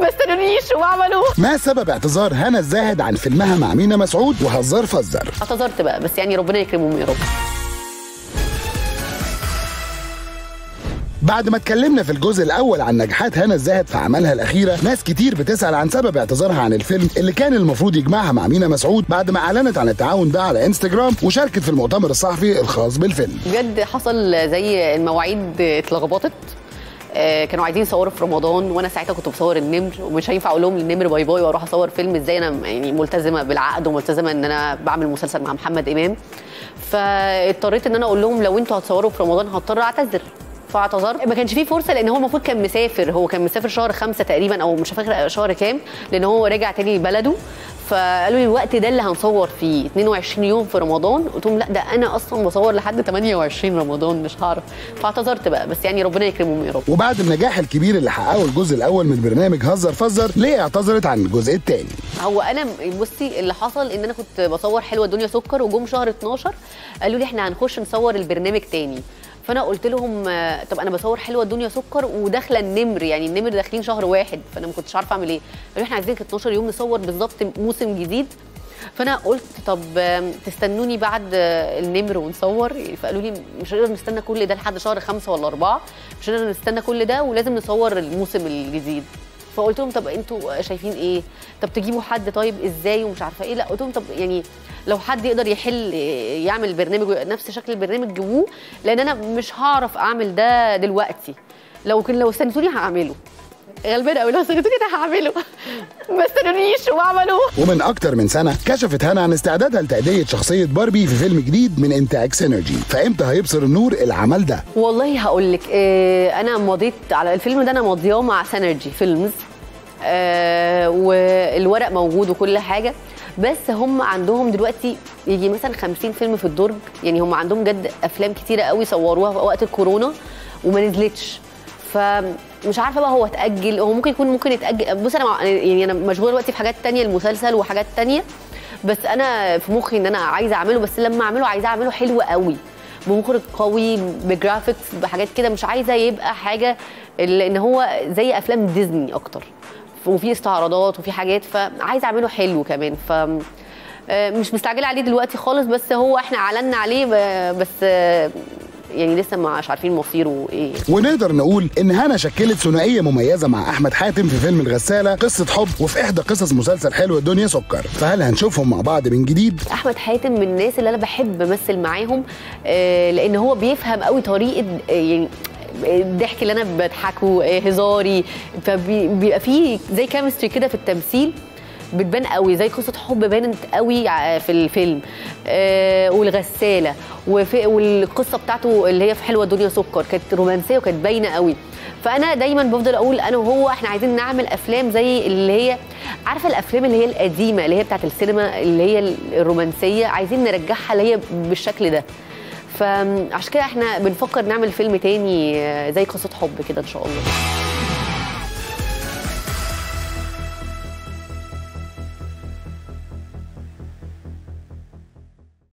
ما استنونيش وعملوا ما سبب اعتذار هنا الزاهد عن فيلمها مع مينا مسعود وهزار فزر اعتذرت بقى بس يعني ربنا يكرمهم يا رب بعد ما اتكلمنا في الجزء الاول عن نجاحات هنا الزاهد في اعمالها الاخيره ناس كتير بتسال عن سبب اعتذارها عن الفيلم اللي كان المفروض يجمعها مع مينا مسعود بعد ما اعلنت عن التعاون ده على انستجرام وشاركت في المؤتمر الصحفي الخاص بالفيلم بجد حصل زي المواعيد اتلخبطت آه، كانوا عايزين يصوروا في رمضان وانا ساعتها كنت بصور النمر ومش هينفع اقول لهم للنمر باي باي واروح اصور فيلم ازاي انا يعني ملتزمه بالعقد وملتزمه ان انا بعمل مسلسل مع محمد امام فاضطريت ان انا اقول لهم لو انتوا هتصوروا في رمضان هضطر اعتذر فاعتذرت ما كانش فيه فرصه لان هو المفروض كان مسافر هو كان مسافر شهر خمسة تقريبا او مش فاكره شهر كام لان هو رجع تاني بلده فقالوا لي الوقت ده اللي هنصور فيه 22 يوم في رمضان قلت لهم لا ده انا اصلا بصور لحد 28 رمضان مش هعرف فاعتذرت بقى بس يعني ربنا يكرمهم يا رب وبعد النجاح الكبير اللي حققه الجزء الاول من برنامج هزر فزر ليه اعتذرت عن الجزء الثاني هو انا بصي اللي حصل ان انا كنت بصور حلوه الدنيا سكر وجم شهر 12 قالوا لي احنا هنخش نصور البرنامج تاني فانا قلت لهم آه، طب انا بصور حلوه الدنيا سكر وداخله النمر يعني النمر داخلين شهر واحد فانا ما كنتش عارفه اعمل ايه قالوا لي احنا عايزينك 12 يوم نصور بالظبط موسم جديد فانا قلت طب آم، تستنوني بعد آه، النمر ونصور فقالوا لي مش هنقدر نستنى كل ده لحد شهر خمسة ولا أربعة مش هنقدر نستنى كل ده ولازم نصور الموسم الجديد فقلت لهم طب انتوا شايفين ايه طب تجيبوا حد طيب ازاي ومش عارفه ايه لا قلت لهم طب يعني لو حد يقدر يحل يعمل برنامج نفس شكل البرنامج جيبوه لان انا مش هعرف اعمل ده دلوقتي لو كن لو استنيتوني هعمله غلبان قوي لو استنيتوني انا هعمله ما استنونيش وعملوه ومن اكتر من سنه كشفت هنا عن استعدادها لتأدية شخصية باربي في فيلم جديد من انتاج سينرجي فامتى هيبصر النور العمل ده والله هقول لك إيه انا مضيت على الفيلم ده انا ماضياه مع سينرجي فيلمز آه والورق موجود وكل حاجه بس هم عندهم دلوقتي يجي مثلا 50 فيلم في الدرج يعني هم عندهم جد افلام كتيره قوي صوروها في وقت الكورونا وما نزلتش فمش عارفه بقى هو اتاجل هو ممكن يكون ممكن يتاجل بص انا مع- يعني انا مشغوله دلوقتي في حاجات تانية المسلسل وحاجات تانية بس انا في مخي ان انا عايزه اعمله بس لما اعمله عايزه اعمله حلو قوي بمخرج قوي بجرافيكس بحاجات كده مش عايزه يبقى حاجه لان هو زي افلام ديزني اكتر وفي استعراضات وفي حاجات فعايزه اعمله حلو كمان ف آه، مش مستعجله عليه دلوقتي خالص بس هو احنا اعلنا عليه ب- بس آه، يعني لسه مش عارفين مصيره ايه ونقدر نقول ان هنا شكلت ثنائيه مميزه مع احمد حاتم في فيلم الغساله قصه حب وفي احدى قصص مسلسل حلو الدنيا سكر فهل هنشوفهم مع بعض من جديد احمد حاتم من الناس اللي انا بحب امثل معاهم آه، لان هو بيفهم قوي طريقه آه، يعني الضحك اللي انا بضحكه آه، هزاري فبيبقى فيه زي كيمستري كده في التمثيل بتبان قوي زي قصه حب بانت قوي ع- في الفيلم آه والغساله وفي والقصه بتاعته اللي هي في حلوه الدنيا سكر كانت رومانسيه وكانت باينه قوي فانا دايما بفضل اقول انا وهو احنا عايزين نعمل افلام زي اللي هي عارفه الافلام اللي هي القديمه اللي هي بتاعت السينما اللي هي الرومانسيه عايزين نرجعها اللي هي بالشكل ده فعشان كده احنا بنفكر نعمل فيلم تاني آه، زي قصه حب كده ان شاء الله